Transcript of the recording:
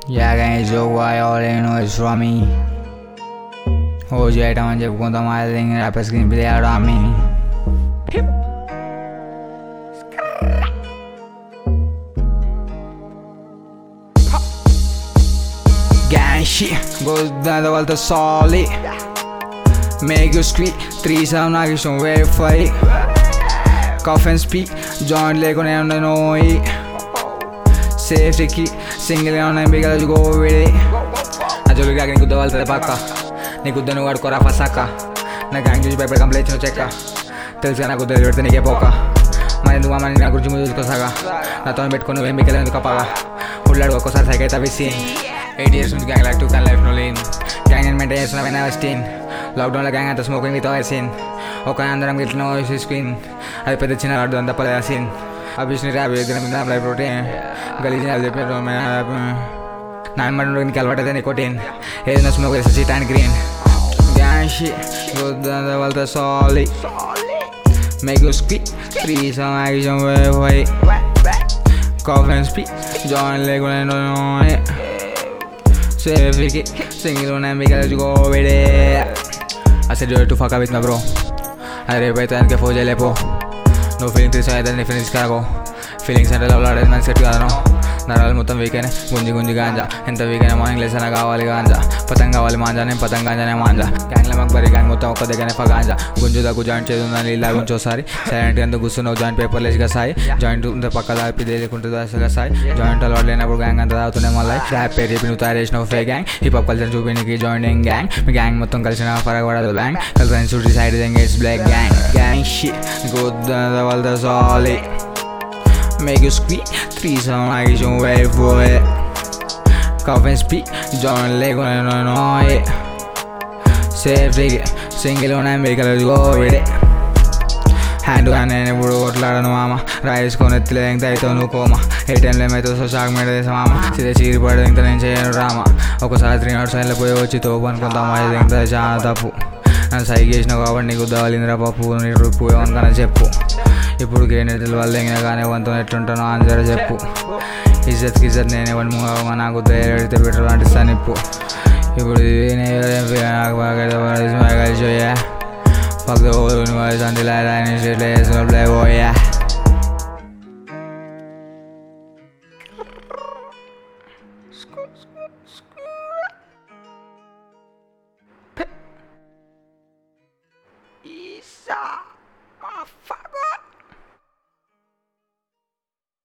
Yeah, gang, it's your boy, all they know is from me. OG item అని చెప్పుకుంటాం అది rappers కి పిలిచాడు ఆమె Gang shit goes down the world to solid. Make you squeak, three sound నాకు ఇష్టం very funny. Cough and speak, joint లేకుండా నేను సేఫ్టీకి సింగిల్గా ఉన్నాయి బిగల గో విడి ఆ జోలిగా నీకు దోవాలుతుంది పక్క నీకు నువ్వు వాడుకోరా ఫసాక నా గ్యాంగ్ చూసి భయపడి కంప్లైంట్ ఇచ్చిన చెక్క తెలుసుగా నాకు వద్దు పెడితే నీకే పోక మరి ఎందుకు అమ్మ నా గురించి ముందు చూసుకోసాగా నాతో పెట్టుకుని నువ్వేం బిగ్గలేదు ఎందుకు కప్పగా ఉళ్ళాడు ఒక్కోసారి సైకి తవ్వేసి ఎయిట్ ఇయర్స్ నుంచి గ్యాంగ్ లైఫ్ టూ కన్ లైఫ్ నో లేన్ గ్యాంగ్ నేను మెయింటైన్ చేస్తున్నా వెన్ స్టీన్ లాక్డౌన్లో గ్యాంగ్ అంతా స్మోకింగ్ విత్ సీన్ ఒక అందరం ఇట్లా స్క్రీన్ అది పెద్ద చిన్న అడ్డు అంతా పదే సీన్ అభిష్ని ర్యాప్ దిన మీద లైఫ్ రొటీన్ గలీజ్ చెప్పారు నాన్ మటన్ నీకు అలవాటు అయితే నికోటీన్ ఏదైనా స్మోక్ చేస్తే సీట్ అండ్ గ్రీన్ గ్యాన్ షిట్ వాళ్ళతో సాలి make you speak three some action why cough and speak join లేకుండా సేఫ్కి సింగిల్ ఉన్నాయి మీకు గోవిడే అసలు టు ఫక్ విత్ నా బ్రో అది రేపు అయితే దానికి ఫోన్ చేయలేపో నువ్వు ఫీలింగ్ తీసా అయితే నీ ఫీలింగ్స్ కాగో ఫీలింగ్స్ అంటే లవ్ ఆడేది మనకి సెట్ కాదను నరాలు మొత్తం వీకైనా గుంజి గుంజి గాంజా ఎంత వీకైనా మార్నింగ్ లేసైనా కావాలి గాంజా పతంగ్ కావాలి మాంజా నేను పతంగ్ గాంజానే మాంజా గ్యాంగ్లో మాకు బరి గ్యాంగ్ మొత్తం ఒక్క దగ్గరనే ఫగాంజా గుంజు దగ్గు జాయింట్ చేస్తుందని ఇలా గుంచి ఒకసారి సైలెంట్గా ఎంత కూర్చున్నావు జాయింట్ పేపర్ లేచిగా సాయి జాయింట్ ఉంటే పక్క దాపి దేకుంటుంది అసలు సాయి జాయింట్ అలవాటు లేనప్పుడు గ్యాంగ్ అంతా తాగుతున్నాయి మళ్ళీ ర్యాప్ పేరు చెప్పి నువ్వు తయారు చేసిన ఫే గ్యాంగ్ హిప్ హాప్ కల్చర్ చూపించడానికి జాయినింగ్ గ్యాంగ్ మీ గ్యాంగ్ మొత్తం కలిసిన ఫరక్ పడదు బ్యాంగ్ కలిసి చూసి side engage block gang gang shit good వాళ్ళతో సాలి Make you squeak, three sound like you wait for it. Cough and speak, join leg on and on it. Safe it, single on and make a go with it. Hand hand నేను ఇప్పుడు కొట్లాడను మామ రాయేసుకొని ఎత్తులే ఎంత అవుతావు నువ్వు కోమ ఏ టైంలో ఏమైతే so shock మీద వేసా మామ సిదే చీరి పడదు ఇంత నేను చేయను రామ ఒకసారి త్రీ నాట్ సైన్లో పోయి వచ్చి తోపు అనుకుంటాం అది ఇంత చాలా తప్పు నన్ను సైకి చేసినావు కాబట్టి నీకు దవాలిందిరా పప్పు నీకు పోయావనుకన్నా చెప్పు ఇప్పుడు గ్రేనేట్ల వల్ల ఎంగినా కానీ వంతో ఎట్లుంటానో ఆన్సర్ చెప్పు ఇజ్జత్కి ఇజ్జత్ నేను ఎవరి ముంగ నాకు ధైర్యడితే పెట్రోల్ అంటిస్తాను ఇప్పుడు ఇప్పుడు ఇది నేను నాకు బాగా కలిసి Fuck the whole universe until I die and shit let's go play boy yeah Isa.